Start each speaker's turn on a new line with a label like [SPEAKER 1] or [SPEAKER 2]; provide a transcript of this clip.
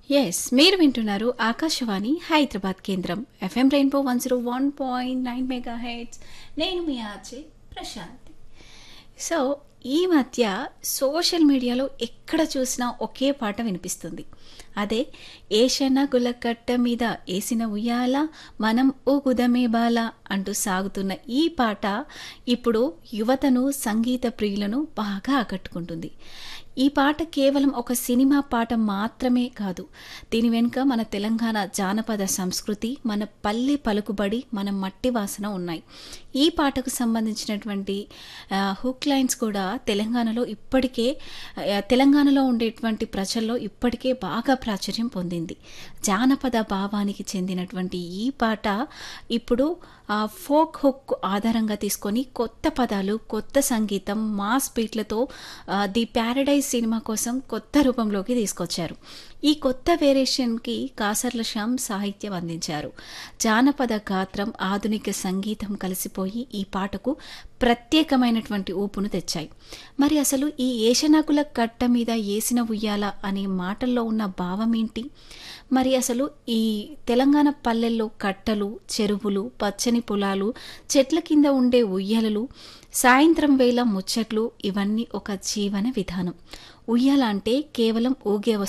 [SPEAKER 1] yes మీరు వింటున్నారు ఆకాశవాణి హైదరాబాద్ కేంద్రం FM rainbow one zero one point nine megahertz నేను మీ ఆర్జే ప్రశాంత్ సో ఈ మధ్య సోషల్ మీడియాలో ఎక్కడ చూసినా ఒకే పాట వినిపిస్తుంది అదే ఏషన గులకట్ట మీద ఏసిన ఉయ్యాల మనం ఓ గుదమే బాల అంటూ సాగుతున్న ఈ పాట ఇప్పుడు యువతను సంగీత ప్రియులను బాగా ఆకట్టుకుంటుంది ఈ పాట కేవలం ఒక సినిమా పాట మాత్రమే కాదు దీని వెనుక మన తెలంగాణ జానపద సంస్కృతి మన పల్లె పలుకుబడి మన మట్టి వాసన ఉన్నాయి ఈ పాటకు సంబంధించినటువంటి ఆ, హుక్ లైన్స్ కూడా తెలంగాణలో ఇప్పటికే ఆ, తెలంగాణలో ఉండేటువంటి ప్రజల్లో ఇప్పటికే బాగా ప్రాచుర్యం పొందింది జానపద భావానికి చెందినటువంటి ఈ పాట ఇప్పుడు ఆ ఫోక్ హుక్ ఆధారంగా తీసుకొని కొత్త పదాలు కొత్త సంగీతం మాస్ బీట్లతో ఆ, ది ప్యారడైజ్ సినిమా కోసం కొత్త రూపంలోకి తీసుకొచ్చారు ఈ కొత్త వేరియేషన్కి కాసర్ల శ్యామ్ సాహిత్యం అందించారు జానపద గాత్రం ఆధునిక సంగీతం కలిసిపోయి ఈ పాటకు ప్రత్యేకమైనటువంటి ఊపును తెచ్చాయి మరి అసలు ఈ ఏషనకుల కట్ట మీద ఏసిన ఉయ్యాల అనే మాటల్లో ఉన్న భావం ఏంటి మరి అసలు ఈ తెలంగాణ పల్లెల్లో కట్టలు చెరువులు పచ్చని పొలాలు చెట్ల కింద ఉండే ఉయ్యాలలు సాయంత్రం వేళ ముచ్చట్లు ఇవన్నీ ఒక జీవన విధానం ఉయ్యాల అంటే కేవలం ఊగే